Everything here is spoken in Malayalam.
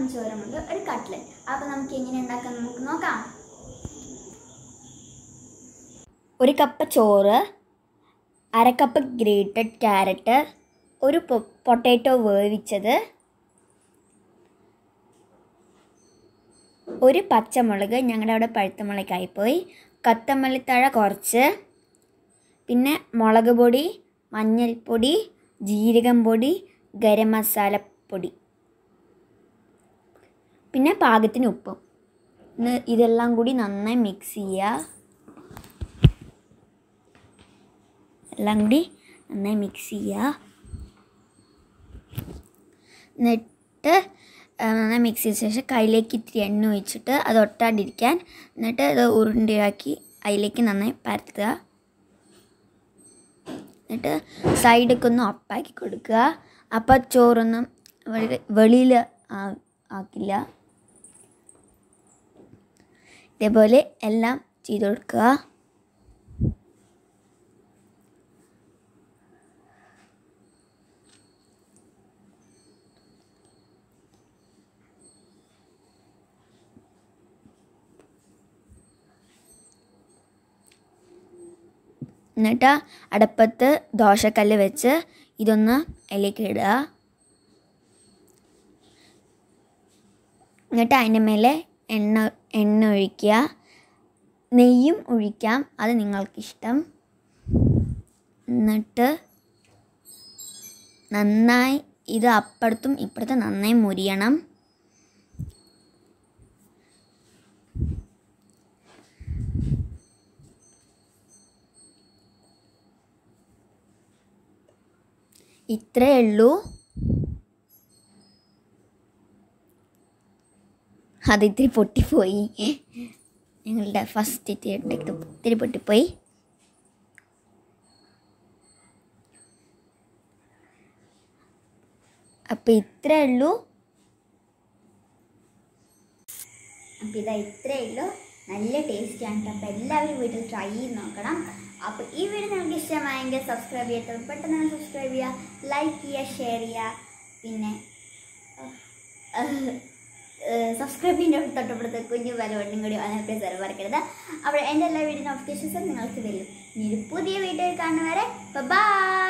ചോറും കൊണ്ട് ഒരു കട്ട്ലറ്റ് അപ്പോൾ നമുക്ക് എങ്ങനെ ഉണ്ടാക്കാൻ നമുക്ക് നോക്കാം ഒരു കപ്പ് ചോറ് അര കപ്പ് ഗ്രേറ്റഡ് ക്യാരറ്റ് ഒരു പൊട്ടാറ്റോ വേവിച്ചത് ഒരു പച്ചമുളക് ഞങ്ങളുടെ അവിടെ പഴുത്ത മുളകായിപ്പോയി കത്തമല്ലിത്തഴ കുറച്ച് പിന്നെ മുളക് പൊടി മഞ്ഞൾപ്പൊടി ജീരകം പൊടി ഗരം മസാലപ്പൊടി പിന്നെ പാകത്തിന് ഉപ്പും ഇന്ന് ഇതെല്ലാം കൂടി നന്നായി മിക്സ് ചെയ്യുക എല്ലാം കൂടി നന്നായി മിക്സ് ചെയ്യുക എന്നിട്ട് ആ, നന്നായി മിക്സ് ചെയ്ത ശേഷം കയ്യിലേക്ക് ഇത്തിരി എണ്ണ ഒഴിച്ചിട്ട് അത് ഒട്ടാണ്ടിരിക്കാൻ എന്നിട്ട് അത് ഉരുണ്ടയാക്കി അതിലേക്ക് നന്നായി പരത്തുക എന്നിട്ട് സൈഡൊക്കെ ഒന്ന് ഒപ്പാക്കി കൊടുക്കുക അപ്പം ചോറൊന്നും വെളിയിൽ ആക്കില്ല ഇതേപോലെ എല്ലാം ചെയ്ത് കൊടുക്കുക എന്നിട്ട് അടപ്പത്ത് ദോശക്കല്ല് വെച്ച് ഇതൊന്ന് അതിലേക്ക് ഇടുക എന്നിട്ട് അതിൻ്റെ മേലെ എണ്ണ എണ്ണ ഒഴിക്കുക നെയ്യും ഒഴിക്കാം അത് നിങ്ങൾക്കിഷ്ടം എന്നിട്ട് നന്നായി ഇത് അപ്പുറത്തും ഇപ്പുറത്തും നന്നായി മുരിയണം ഇത്രയേ ഉള്ളൂ അത് ഇത്തിരി പൊട്ടിപ്പോയി ഞങ്ങളുടെ ഫസ്റ്റ് ഇത്തിരി ഇത്തിരി പൊട്ടിപ്പോയി അപ്പം ഇത്രയേ ഉള്ളൂ അപ്പം ഇതാ ഇത്രയേ ഉള്ളൂ നല്ല ടേസ്റ്റ് ആണ് കേട്ടോ അപ്പോൾ എല്ലാവരും വീട്ടിൽ ട്രൈ ചെയ്ത് നോക്കണം അപ്പോൾ ഈ വീഡിയോ നിങ്ങൾക്ക് ഇഷ്ടമായെങ്കിൽ സബ്സ്ക്രൈബ് ചെയ്യട്ടെ പെട്ടെന്ന് തന്നെ സബ്സ്ക്രൈബ് ചെയ്യുക ലൈക്ക് ചെയ്യുക ഷെയർ ചെയ്യുക പിന്നെ സബ്സ്ക്രൈബ് ചെയ്യുന്ന തൊട്ടപ്പുറത്ത് കുഞ്ഞു വില വണ്ണും കൂടി അതിനൊക്കെ സെർവ് മറക്കരുത് അപ്പോൾ എൻ്റെ എല്ലാ വീഡിയോ നോട്ടിഫിക്കേഷൻസും നിങ്ങൾക്ക് വരും ഇനി ഒരു പുതിയ വീഡിയോ കാണുന്നവരെ ബൈ